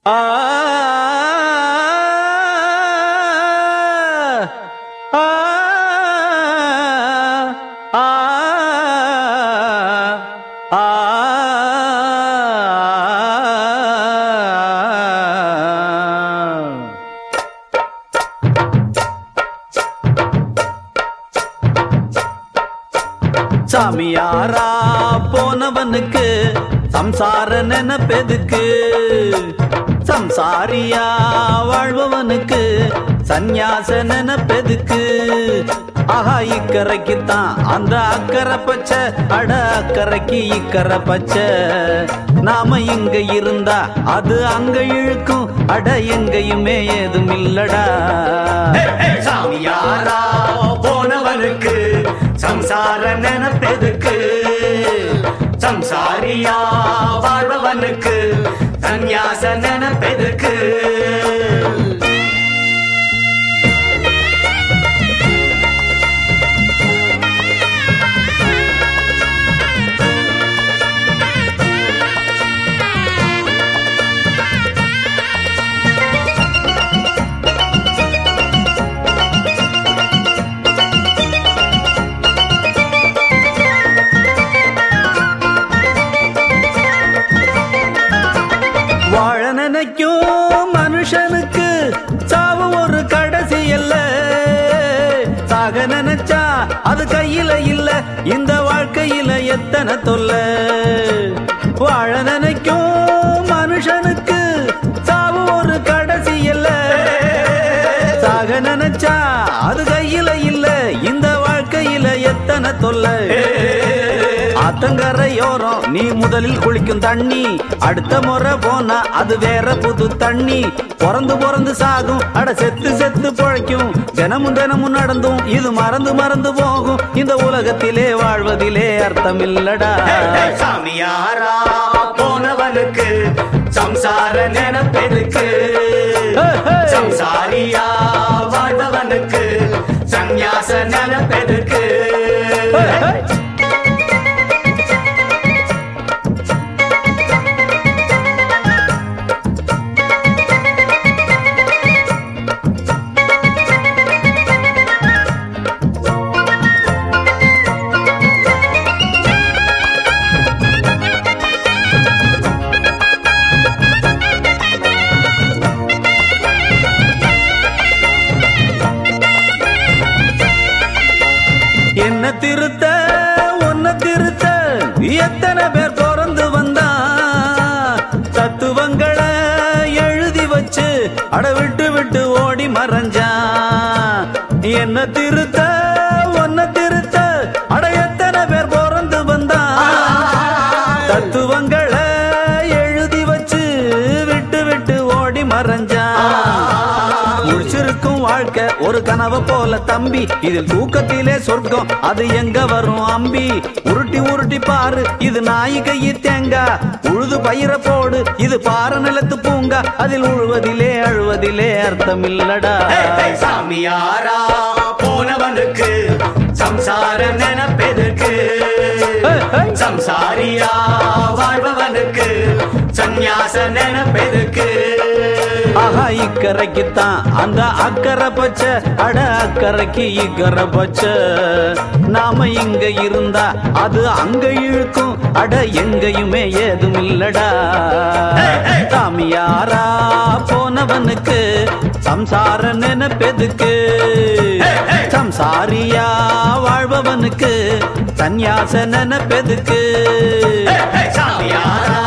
ஆ ஆ ஆ ஆ சாமியாரா போனவனுக்கு சம்சார நினைப்பெதுக்கு சம்சாரியா வாழ்பவனுக்கு சந்நியாச நினைப்பெதுக்கு ஆஹா இக்கரைக்குத்தான் அந்த அக்கறை பச்சை அட அக்கறைக்கு இக்கரை பச்சை நாம இங்க இருந்தா அது அங்க இழுக்கும் அட எங்கேயுமே ஏதும் இல்லடா சாமியாரா போனவனுக்கு சம்சார நினைப்பெதுக்கு சம்சாரியா வாழ்பவனுக்கு சந்நியாச நினைப்பெதுக்கு வாழ நினைக்கும் மனுஷனுக்கு சாவு ஒரு கடைசி இல்ல சாக நினைச்சா அது கையில இல்ல இந்த வாழ்க்கையில எத்தனை தொல்ல வாழ நினைக்கும் மனுஷனுக்கு சாவு ஒரு கடைசி இல்ல சாக நினைச்சா அது கையில இல்ல இந்த வாழ்க்கையில எத்தனை தொல்லை ஆத்தங்கரையோரம் நீ முதலில் குளிக்கும் தண்ணி அடுத்த முறை போனா அது வேற புது தண்ணி பிறந்து பிறந்து சாகும் அட செத்து செத்து பொழைக்கும் தினமும் தினமும் நடந்தும் இது மறந்து மறந்து போகும் இந்த உலகத்திலே வாழ்வதிலே அர்த்தம் இல்லடா சாமியாரா போனவனுக்கு சம்சார நினைப்பெதுக்கு சம்சாரியா வாழ்பவனுக்கு சந்நியாச நினைப்பெதுக்கு என்ன திருத்த உன்னை திருத்த எத்தனை பேர் பிறந்து வந்தா தத்துவங்களை எழுதி வச்சு அட விட்டு விட்டு ஓடி மறைஞ்சான் என்ன திருத்த உன்னை திருத்த அட எத்தனை பேர் பிறந்து வந்தா தத்துவங்களை எழுதி வச்சு விட்டு விட்டு ஓடி மறைஞ்சான் முடிச்சிருக்கும் வாழ்க்கை ஒரு கனவு போல தம்பி இதில் தூக்கத்திலே சொர்க்கம் அது எங்க வரும் அம்பி உருட்டி உருட்டி பாரு இது நாய் கையி தேங்கா உழுது பயிர போடு இது பாற நிலத்து பூங்கா அதில் உழுவதிலே அழுவதிலே அர்த்தம் இல்லடா சாமியாரா போனவனுக்கு சம்சார நினைப்பெதுக்கு சம்சாரியா வாழ்பவனுக்கு சந்நியாச நினைப்பெதுக்கு ஆஹா இக்கரைக்குத்தான் அந்த அக்கறை பச்சை அட அக்கறைக்கு இக்கரை பச்சை நாம இங்க இருந்தா அது அங்க இழுக்கும் அட எங்கேயுமே ஏதும் இல்லடா சாமியாரா போனவனுக்கு சம்சார நினைப்பெதுக்கு சம்சாரியா வாழ்பவனுக்கு சந்நியாச நினைப்பெதுக்கு சாமியாரா